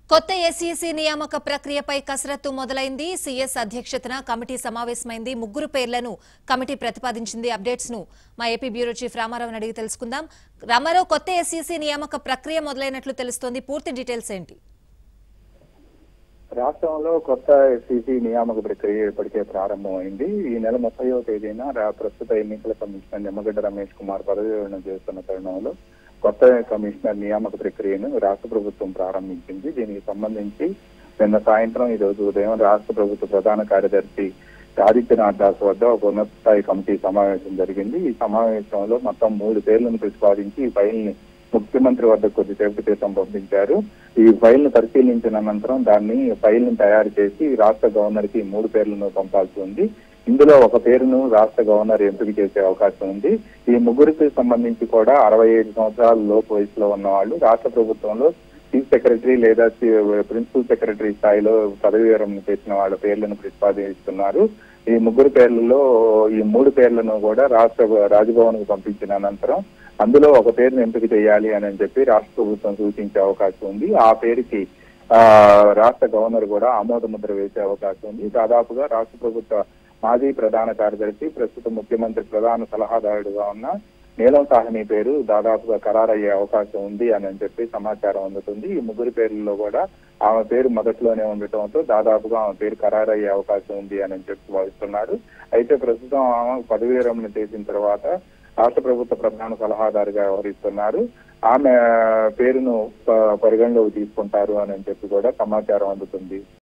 కొత్త ఏసీసీ నియామక ప్రక్రియపై కసరత్తు మొదలైంది సీఎస్ అధ్యక్షతన కమిటీ సమావేశమైంది ముగ్గురు పేర్లను కమిటీ ప్రతిపాదించింది అప్డేట్స్ ను మా ఏపీ బ్యూరో చీఫ్ రామారావుని అడిగి తెలుసుకుందాం రామారావు కొత్త ఏసీసీ నియామక ప్రక్రియ మొదలైనట్లు తెలుస్తోంది పూర్తి డీటెయిల్స్ ఏంటి రాష్ట్రంలో కొత్త ఎస్సీసీ నియామక ప్రక్రియ ఇప్పటికే ప్రారంభమైంది ఈ నెల ముప్పైవ తేదీన రా- ప్రస్తుత ఎన్నికల కమిషనర్ నిమ్మగడ్డ రమేష్ కుమార్ పదవి విరమణ చేస్తున్న తరుణంలో కొత్త కమిషనర్ నియామక ప్రక్రియను రాష్ట్ర ప్రభుత్వం ప్రారంభించింది దీనికి సంబంధించి నిన్న సాయంత్రం ఈ రోజు ఉదయం రాష్ట్ర ప్రభుత్వ ప్రధాన కార్యదర్శి ఆదిత్యనాథ్ దాస్ వద్ద ఒక ఉన్నత స్థాయి కమిటీ సమావేశం జరిగింది ఈ సమావేశంలో మొత్తం మూడు పేర్లను ప్రతిపాదించి ఈ ఫైల్ ని ముఖ్యమంత్రి వద్ద కొద్దిసేపు క్రితం పంపించారు ఈ ఫైల్ ను పరిశీలించిన అనంతరం దాన్ని ఫైల్ ను తయారు చేసి రాష్ట్ర గవర్నర్ కి మూడు పేర్లను పంపాల్సి ఉంది ఇందులో ఒక పేరును రాష్ట్ర గవర్నర్ ఎంపిక చేసే అవకాశం ఉంది ఈ ముగ్గురికి సంబంధించి కూడా అరవై ఐదు సంవత్సరాల లోపు వయసులో ఉన్న వాళ్ళు రాష్ట్ర ప్రభుత్వంలో చీఫ్ సెక్రటరీ లేదా ప్రిన్సిపల్ సెక్రటరీ స్థాయిలో పదవి విరమణ చేసిన వాళ్ళ పేర్లను ప్రతిపాదిస్తున్నారు ఈ ముగ్గురు పేర్లలో ఈ మూడు పేర్లను కూడా రాష్ట్ర రాజ్భవన్ కు పంపించిన అనంతరం అందులో ఒక పేరును ఎంపిక చేయాలి అని చెప్పి రాష్ట్ర ప్రభుత్వం సూచించే అవకాశం ఉంది ఆ పేరుకి ఆ రాష్ట్ర గవర్నర్ కూడా ఆమోద ముద్ర వేసే అవకాశం ఉంది దాదాపుగా రాష్ట్ర ప్రభుత్వ మాజీ ప్రధాన కార్యదర్శి ప్రస్తుత ముఖ్యమంత్రి ప్రధాన సలహాదారుడుగా ఉన్న నీలం సాహ్ని పేరు దాదాపుగా ఖరారయ్యే అవకాశం ఉంది అని అని చెప్పి సమాచారం అందుతుంది ఈ ముగ్గురు పేర్లలో కూడా ఆమె పేరు మొదట్లోనే ఉండటంతో దాదాపుగా ఆమె పేరు ఖరారయ్యే అవకాశం ఉంది అని అని చెప్పి భావిస్తున్నారు అయితే ప్రస్తుతం ఆమె పదవి విరమణ చేసిన తర్వాత రాష్ట్ర ప్రభుత్వ ప్రధాన సలహాదారుగా వ్యవహరిస్తున్నారు ఆమె పేరును ప- పరిగణలోకి తీసుకుంటారు అని చెప్పి కూడా సమాచారం అందుతుంది